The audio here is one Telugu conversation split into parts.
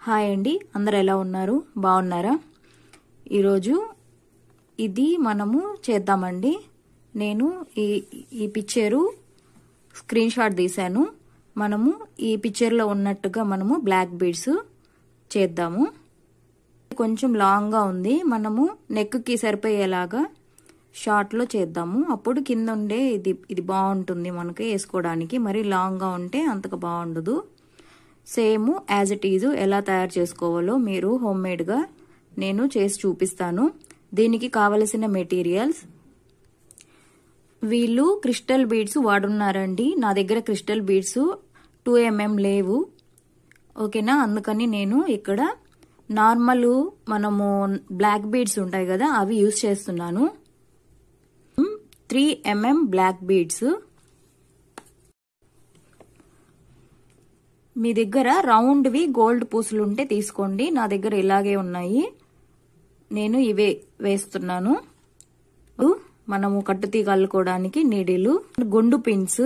హాయ్ అండి అందరు ఎలా ఉన్నారు బాగున్నారా ఈరోజు ఇది మనము చేద్దామండి నేను ఈ ఈ పిక్చరు స్క్రీన్ షాట్ తీశాను మనము ఈ పిక్చర్లో ఉన్నట్టుగా మనము బ్లాక్ బీడ్స్ చేద్దాము కొంచెం లాంగ్గా ఉంది మనము నెక్కి సరిపోయేలాగా షార్ట్లో చేద్దాము అప్పుడు కింద ఉండే ఇది ఇది బాగుంటుంది మనకి వేసుకోవడానికి మరి లాంగ్గా ఉంటే అంతగా బాగుండదు సేమ్ యాజ్ ఇట్ ఈజ్ ఎలా తయారు చేసుకోవాలో మీరు హోమ్ మేడ్గా నేను చేసి చూపిస్తాను దీనికి కావలసిన మెటీరియల్స్ వీళ్ళు క్రిస్టల్ బీడ్స్ వాడున్నారండి నా దగ్గర క్రిస్టల్ బీడ్స్ టూ ఎంఎం లేవు ఓకేనా అందుకని నేను ఇక్కడ నార్మల్ మనము బ్లాక్ బీడ్స్ ఉంటాయి కదా అవి యూస్ చేస్తున్నాను త్రీ ఎంఎం బ్లాక్ బీడ్స్ మీ దగ్గర రౌండ్వి గోల్డ్ పూసలు ఉంటే తీసుకోండి నా దగ్గర ఇలాగే ఉన్నాయి నేను ఇవే వేస్తున్నాను మనము కట్టుతీగ అల్లుకోవడానికి నీడిలు గుండు పిన్స్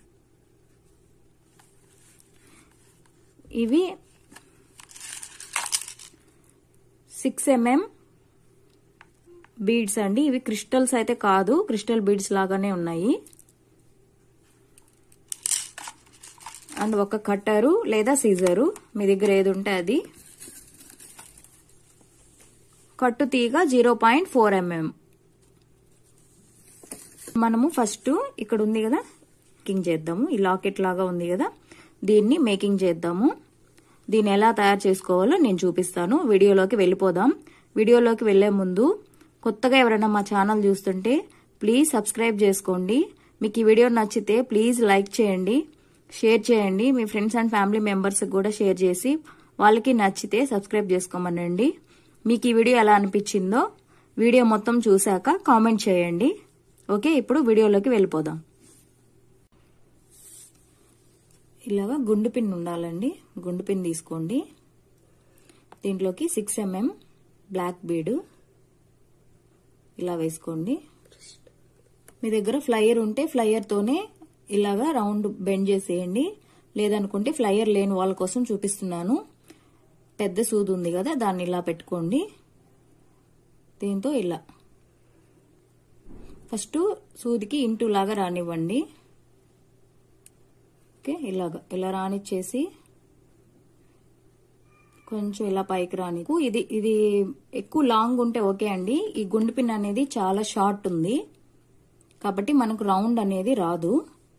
ఇవి సిక్స్ ఎంఎం బీడ్స్ అండి ఇవి క్రిస్టల్స్ అయితే కాదు క్రిస్టల్ బీడ్స్ లాగానే ఉన్నాయి అండ్ ఒక కట్టరు లేదా సీజరు మీ దగ్గర ఏది ఉంటే అది కట్టు తీగ జీరో పాయింట్ ఫోర్ ఎంఎం మనము ఫస్ట్ ఇక్కడ ఉంది కదా మేకింగ్ చేద్దాము ఈ లాకెట్ లాగా ఉంది కదా దీన్ని మేకింగ్ చేద్దాము దీన్ని ఎలా తయారు చేసుకోవాలో నేను చూపిస్తాను వీడియోలోకి వెళ్ళిపోదాం వీడియోలోకి వెళ్లే ముందు కొత్తగా ఎవరైనా మా ఛానల్ చూస్తుంటే ప్లీజ్ సబ్స్క్రైబ్ చేసుకోండి మీకు ఈ వీడియో నచ్చితే ప్లీజ్ లైక్ చేయండి షేర్ చేయండి మీ ఫ్రెండ్స్ అండ్ ఫ్యామిలీ మెంబర్స్కి కూడా షేర్ చేసి వాళ్ళకి నచ్చితే సబ్స్క్రైబ్ చేసుకోమనండి మీకు ఈ వీడియో ఎలా అనిపించిందో వీడియో మొత్తం చూశాక కామెంట్ చేయండి ఓకే ఇప్పుడు వీడియోలోకి వెళ్ళిపోదాం ఇలాగా గుండు పిన్ ఉండాలండి గుండు పిన్ తీసుకోండి దీంట్లోకి సిక్స్ ఎంఎం బ్లాక్ బీడ్ ఇలా వేసుకోండి మీ దగ్గర ఫ్లయర్ ఉంటే ఫ్లయర్తోనే ఇలాగా రౌండ్ బెండ్ చేసేయండి లేదనుకుంటే ఫ్లయర్ లేని వాళ్ళ కోసం చూపిస్తున్నాను పెద్ద సూది ఉంది కదా దాన్ని ఇలా పెట్టుకోండి దీంతో ఇలా ఫస్ట్ సూదికి ఇంటూ లాగా రానివ్వండి ఓకే ఇలాగా ఇలా రానిచ్చేసి కొంచెం ఇలా పైకి రాని ఇది ఇది ఎక్కువ లాంగ్ ఉంటే ఓకే అండి ఈ గుండు పిన్ అనేది చాలా షార్ట్ ఉంది కాబట్టి మనకు రౌండ్ అనేది రాదు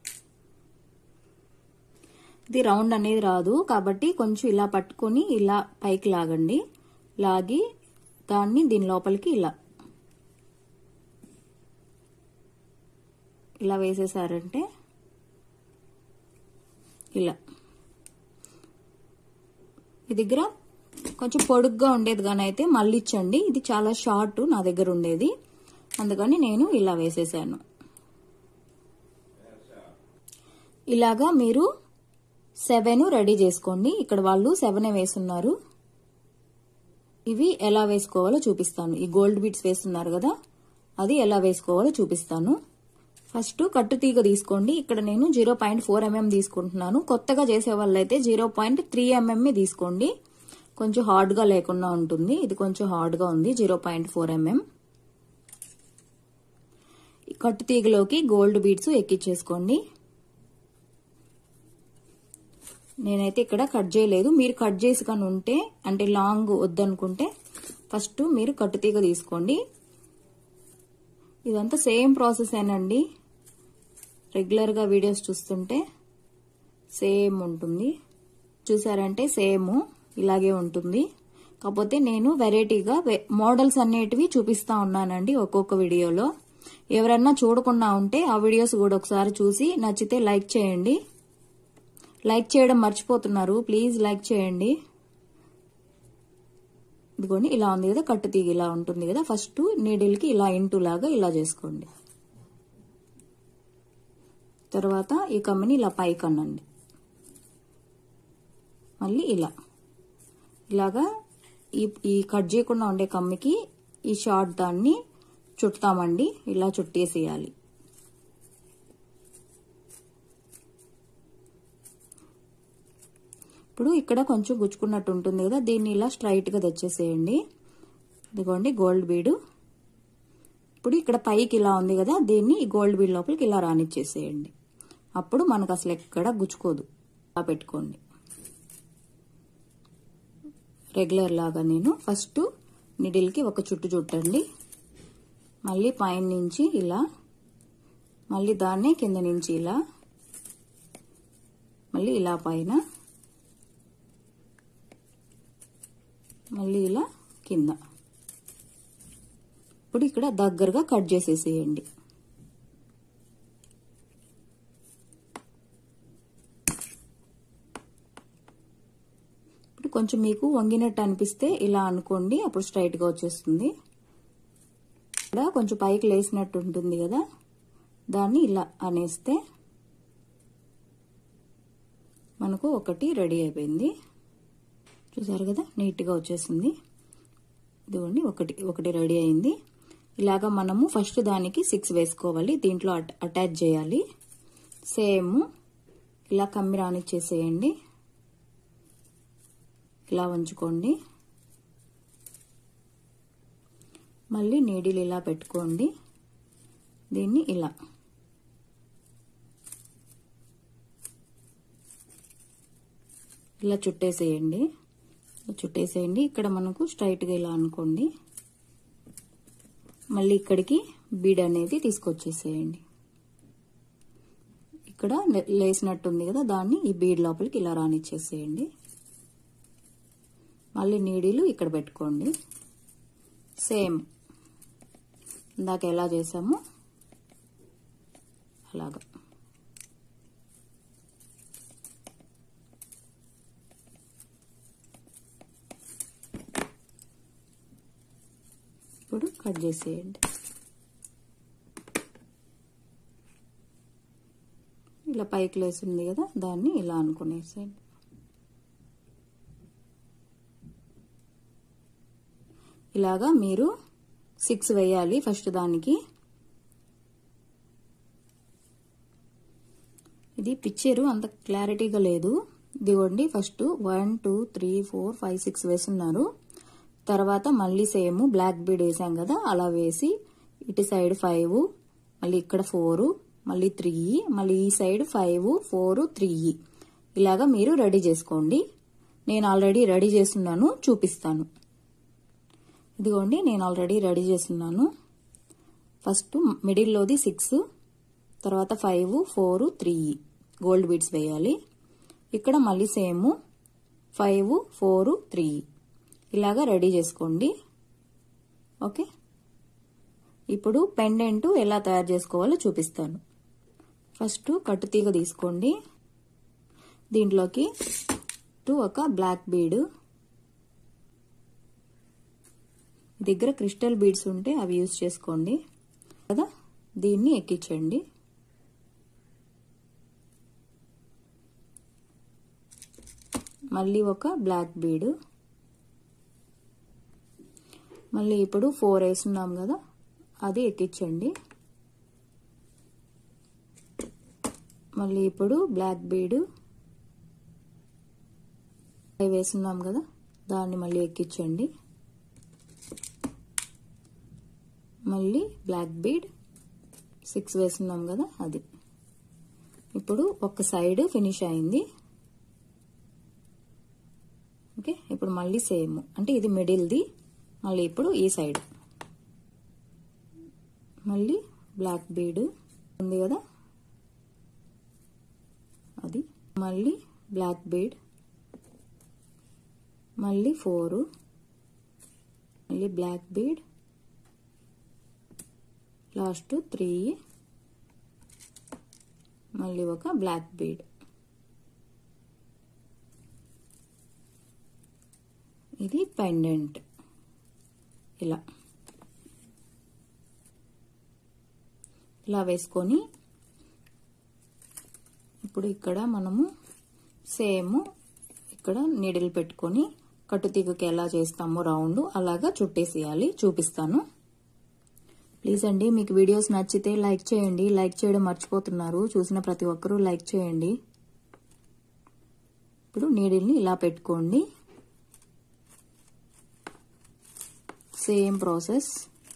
ఇది రౌండ్ అనేది రాదు కాబట్టి కొంచెం ఇలా పట్టుకొని ఇలా పైకి లాగండి లాగి దాన్ని దీని లోపలికి ఇలా ఇలా వేసేసారంటే ఇలా మీ దగ్గర కొంచెం పొడుగ్గా ఉండేది కానీ అయితే మళ్ళీ ఇచ్చండి ఇది చాలా షార్ట్ నా దగ్గర ఉండేది అందుకని నేను ఇలా వేసేసాను ఇలాగా మీరు సెవెన్ రెడీ చేసుకోండి ఇక్కడ వాళ్ళు సెవెన్ వేస్తున్నారు ఇవి ఎలా వేసుకోవాలో చూపిస్తాను ఈ గోల్డ్ బీట్స్ వేస్తున్నారు కదా అది ఎలా వేసుకోవాలో చూపిస్తాను ఫస్ట్ కట్టు తీగ తీసుకోండి ఇక్కడ నేను జీరో పాయింట్ ఫోర్ ఎంఎం తీసుకుంటున్నాను కొత్తగా చేసే వాళ్ళైతే జీరో పాయింట్ త్రీ ఎంఎంఏ తీసుకోండి కొంచెం హార్డ్గా లేకుండా ఉంటుంది ఇది కొంచెం హార్డ్గా ఉంది జీరో పాయింట్ ఫోర్ ఎంఎం కట్టు తీగలోకి గోల్డ్ బీడ్స్ ఎక్కించేసుకోండి నేనైతే ఇక్కడ కట్ చేయలేదు మీరు కట్ చేసి కానీ ఉంటే అంటే లాంగ్ వద్దనుకుంటే ఫస్ట్ మీరు కట్టుతీగ తీసుకోండి ఇదంతా సేమ్ ప్రాసెస్ ఏనండి రెగ్యులర్గా వీడియోస్ చూస్తుంటే సేమ్ ఉంటుంది చూసారంటే సేమ్ ఇలాగే ఉంటుంది కాకపోతే నేను వెరైటీగా మోడల్స్ అనేటివి చూపిస్తా ఉన్నానండి ఒక్కొక్క వీడియోలో ఎవరన్నా చూడకుండా ఉంటే ఆ వీడియోస్ కూడా ఒకసారి చూసి నచ్చితే లైక్ చేయండి లైక్ చేయడం మర్చిపోతున్నారు ప్లీజ్ లైక్ చేయండి ఇదిగోండి ఇలా ఉంది కదా కట్టు తీగి ఇలా ఉంటుంది కదా ఫస్ట్ నీడిల్కి ఇలా ఇంటూ లాగా ఇలా చేసుకోండి తర్వాత ఈ కమ్మిని ఇలా పైకి అనండి మళ్ళీ ఇలా ఇలాగా ఈ ఈ కట్ చేయకుండా ఉండే కమ్మికి ఈ షార్ట్ దాన్ని చుడతామండి ఇలా చుట్టేసేయాలి ఇప్పుడు ఇక్కడ కొంచెం గుచ్చుకున్నట్టు ఉంటుంది కదా దీన్ని ఇలా స్ట్రైట్గా తెచ్చేసేయండి ఇదిగోండి గోల్డ్ బీడు ఇప్పుడు ఇక్కడ పైకి ఇలా ఉంది కదా దీన్ని ఈ గోల్డ్ బీడ్ లోపలికి ఇలా రానిచ్చేసేయండి అప్పుడు మనకు అసలు ఎక్కడ గుచ్చుకోదు ఇలా పెట్టుకోండి రెగ్యులర్ లాగా నేను ఫస్ట్ నిడిల్కి ఒక చుట్టు చుట్టండి మళ్ళీ పైన నుంచి ఇలా మళ్ళీ దాన్నే కింద నుంచి ఇలా మళ్ళీ ఇలా పైన మళ్ళీ ఇలా కింద ఇప్పుడు ఇక్కడ దగ్గరగా కట్ చేసేసేయండి ఇప్పుడు కొంచెం మీకు వంగినట్టు అనిపిస్తే ఇలా అనుకోండి అప్పుడు స్ట్రైట్గా వచ్చేస్తుంది ఇక్కడ కొంచెం పైకి లేసినట్టు ఉంటుంది కదా దాన్ని ఇలా అనేస్తే మనకు ఒకటి రెడీ అయిపోయింది చూసారు కదా నీట్గా వచ్చేసింది ఇదిగోండి ఒకటి ఒకటి రెడీ అయింది ఇలాగా మనము ఫస్ట్ దానికి సిక్స్ వేసుకోవాలి దీంట్లో అటాచ్ చేయాలి సేమ్ ఇలా కమ్మి రానిచ్చేసేయండి ఇలా ఉంచుకోండి మళ్ళీ నీడిలు ఇలా పెట్టుకోండి దీన్ని ఇలా ఇలా చుట్టేసేయండి చుట్టేసేయండి ఇక్కడ మనకు స్ట్రైట్గా ఇలా అనుకోండి మళ్ళీ ఇక్కడికి బీడ్ అనేది తీసుకొచ్చేసేయండి ఇక్కడ లేసినట్టుంది కదా దాన్ని ఈ బీడ్ లోపలికి ఇలా రానిచ్చేసేయండి మళ్ళీ నీడీలు ఇక్కడ పెట్టుకోండి సేమ్ ఇందాక ఎలా చేసామో అలాగా ఇప్పుడు కట్ చేసేయండి ఇలా పైకి లేసింది కదా దాన్ని ఇలా అనుకునేసేయండి ఇలాగా మీరు సిక్స్ వేయాలి ఫస్ట్ దానికి ఇది పిక్చరు అంత క్లారిటీగా లేదు ఇదిగోండి first one two three four five six వేసున్నారు తర్వాత మళ్ళీ సేమ్ బ్లాక్ బీడ్ వేసాం కదా అలా వేసి ఇటు సైడ్ ఫైవ్ మళ్ళీ ఇక్కడ ఫోర్ మళ్ళీ త్రీ మళ్ళీ ఈ సైడ్ ఫైవ్ ఫోర్ త్రీ ఇలాగా మీరు రెడీ చేసుకోండి నేను ఆల్రెడీ రెడీ చేస్తున్నాను చూపిస్తాను ఇదిగోండి నేను ఆల్రెడీ రెడీ చేస్తున్నాను ఫస్ట్ మిడిల్లోది సిక్స్ తర్వాత five four three gold beads వేయాలి ఇక్కడ మళ్ళీ సేమ్ ఫైవ్ ఫోర్ త్రీ ఇలాగా రెడీ చేసుకోండి ఓకే ఇప్పుడు పెండెంట్ ఎలా తయారు చేసుకోవాలో చూపిస్తాను ఫస్ట్ కట్టుతీగ తీసుకోండి దీంట్లోకి ఒక బ్లాక్ బీడ్ దగ్గర క్రిస్టల్ బీడ్స్ ఉంటే అవి యూజ్ చేసుకోండి కదా దీన్ని ఎక్కించండి మళ్ళీ ఒక బ్లాక్ బీడ్ మళ్ళీ ఇప్పుడు ఫోర్ వేస్తున్నాం కదా అది ఎక్కించండి మళ్ళీ ఇప్పుడు బ్లాక్ బీడ్ ఫైవ్ వేస్తున్నాం కదా దాన్ని మళ్ళీ ఎక్కించండి మళ్ళీ బ్లాక్ బీడ్ సిక్స్ వేస్తున్నాం కదా అది ఇప్పుడు ఒక సైడ్ ఫినిష్ అయింది ఓకే ఇప్పుడు మళ్ళీ సేమ్ అంటే ఇది మిడిల్ది మళ్ళీ ఇప్పుడు ఈ సైడ్ మళ్ళీ బ్లాక్ బీడ్ ఉంది కదా అది మళ్ళీ బ్లాక్ బీడ్ మళ్ళీ ఫోరు మళ్ళీ బ్లాక్ బీడ్ లాస్ట్ త్రీ మళ్ళీ ఒక బ్లాక్ బీడ్ ఇది పెండెంట్ ఇలా ఇలా వేసుకొని ఇప్పుడు ఇక్కడ మనము సేమ్ ఇక్కడ నీడిల్ పెట్టుకొని కట్టుతీగకి ఎలా చేస్తామో రౌండ్ అలాగా చుట్టేసేయాలి చూపిస్తాను ప్లీజ్ అండి మీకు వీడియోస్ నచ్చితే లైక్ చేయండి లైక్ చేయడం మర్చిపోతున్నారు చూసిన ప్రతి ఒక్కరూ లైక్ చేయండి ఇప్పుడు నీడిల్ని ఇలా పెట్టుకోండి సేమ్ ప్రాసెస్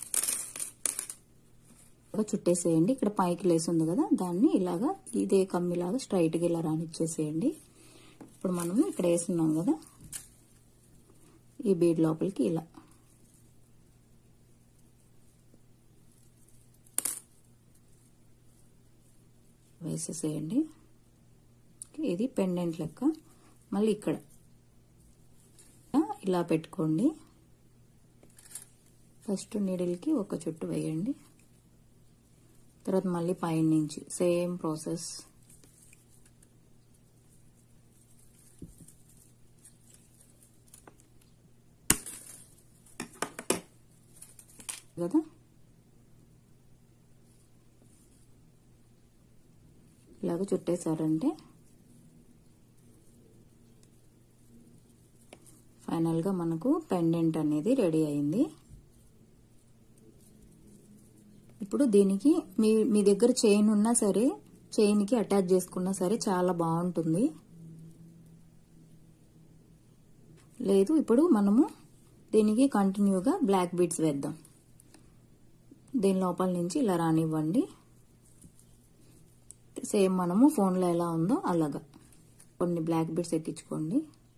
చుట్టేసేయండి ఇక్కడ పైకి లేసి ఉంది కదా దాన్ని ఇలాగా ఇదే కమ్మిలాగా స్ట్రైట్గా ఇలా రానిచ్చేసేయండి ఇప్పుడు మనం ఇక్కడ వేస్తున్నాం కదా ఈ బీడ్ లోపలికి ఇలా వేసేసేయండి ఇది పెండెంట్ లెక్క మళ్ళీ ఇక్కడ ఇలా పెట్టుకోండి ఫస్ట్ నీడిల్కి ఒక చుట్టు వేయండి తర్వాత మళ్ళీ పైన నుంచి సేమ్ ప్రాసెస్ కదా ఇలాగ చుట్టేశారంటే ఫైనల్గా మనకు పెండెంట్ అనేది రెడీ అయింది ఇప్పుడు దీనికి మీ మీ దగ్గర చైన్ ఉన్నా సరే చైన్కి అటాచ్ చేసుకున్నా సరే చాలా బాగుంటుంది లేదు ఇప్పుడు మనము దీనికి కంటిన్యూగా బ్లాక్ బీడ్స్ వేద్దాం దీని లోపల నుంచి ఇలా రానివ్వండి సేమ్ మనము ఫోన్లో ఎలా ఉందో అలాగా కొన్ని బ్లాక్ బీడ్స్ ఎక్కించుకోండి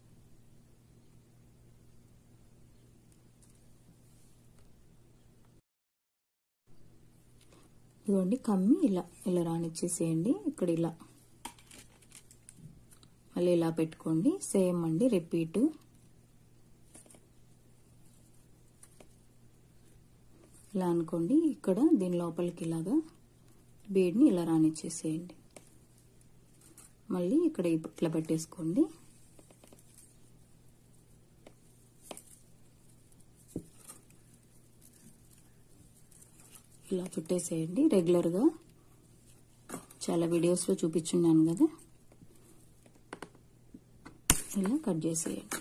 ఇదిగోండి కమ్మి ఇలా ఇలా రానిచ్చేసేయండి ఇక్కడ ఇలా మళ్ళీ ఇలా పెట్టుకోండి సేమ్ అండి రిపీట్ ఇలా అనుకోండి ఇక్కడ దీని లోపలికి ఇలాగా బీడ్ని ఇలా రానిచ్చేసేయండి మళ్ళీ ఇక్కడ ఇట్లా పెట్టేసుకోండి ఇలా చుట్టేసేయండి రెగ్యులర్గా చాలా వీడియోస్లో చూపించున్నాను కదా ఇలా కట్ చేసేయండి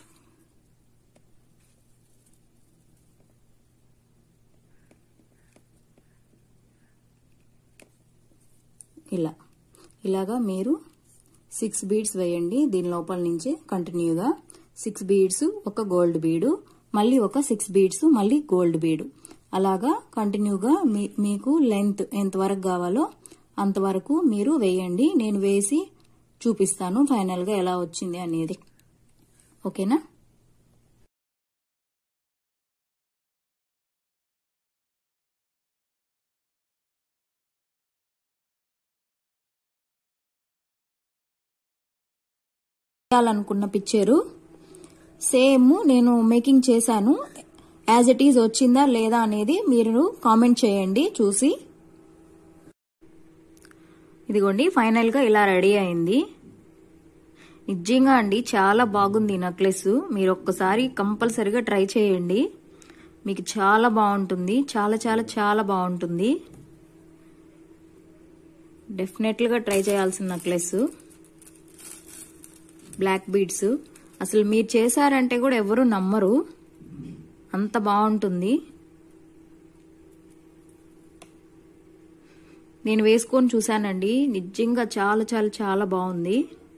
ఇలా ఇలాగా మీరు సిక్స్ బీడ్స్ వేయండి దీని లోపల నుంచి కంటిన్యూగా సిక్స్ బీడ్స్ ఒక గోల్డ్ బీడు మళ్ళీ ఒక సిక్స్ బీడ్స్ మళ్ళీ గోల్డ్ బీడు అలాగా కంటిన్యూగా మీ మీకు లెంత్ ఎంతవరకు కావాలో అంతవరకు మీరు వేయండి నేను వేసి చూపిస్తాను ఫైనల్గా ఎలా వచ్చింది అనేది ఓకేనా చేయాలనుకున్న పిక్చరు సేమ్ నేను మేకింగ్ చేశాను యాజ్ ఇట్ ఈజ్ వచ్చిందా లేదా అనేది మీరు కామెంట్ చేయండి చూసి ఇదిగోండి ఫైనల్గా ఇలా రెడీ అయింది నిజంగా అండి చాలా బాగుంది నెక్లెస్ మీరు ఒక్కసారి కంపల్సరిగా ట్రై చేయండి మీకు చాలా బాగుంటుంది చాలా చాలా చాలా బాగుంటుంది డెఫినెట్లుగా ట్రై చేయాల్సిన నెక్లెస్ బ్లాక్ బీడ్స్ అసలు మీరు చేశారంటే కూడా ఎవరు నమ్మరు అంత బాగుంటుంది నేను వేసుకొని చూశానండి నిజంగా చాలా చాలా చాలా బాగుంది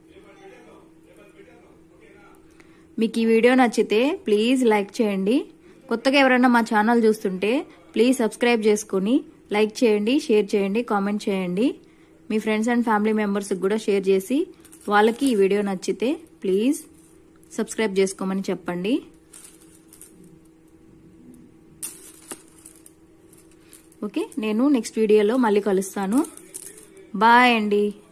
మీకు ఈ వీడియో నచ్చితే ప్లీజ్ లైక్ చేయండి కొత్తగా ఎవరైనా మా ఛానల్ చూస్తుంటే ప్లీజ్ సబ్స్క్రైబ్ చేసుకుని లైక్ చేయండి షేర్ చేయండి కామెంట్ చేయండి మీ ఫ్రెండ్స్ అండ్ ఫ్యామిలీ మెంబర్స్కి కూడా షేర్ చేసి వాళ్ళకి ఈ వీడియో నచ్చితే ప్లీజ్ సబ్స్క్రైబ్ చేసుకోమని చెప్పండి ఓకే నేను నెక్స్ట్ వీడియోలో మళ్ళీ కలుస్తాను బాయ్ అండి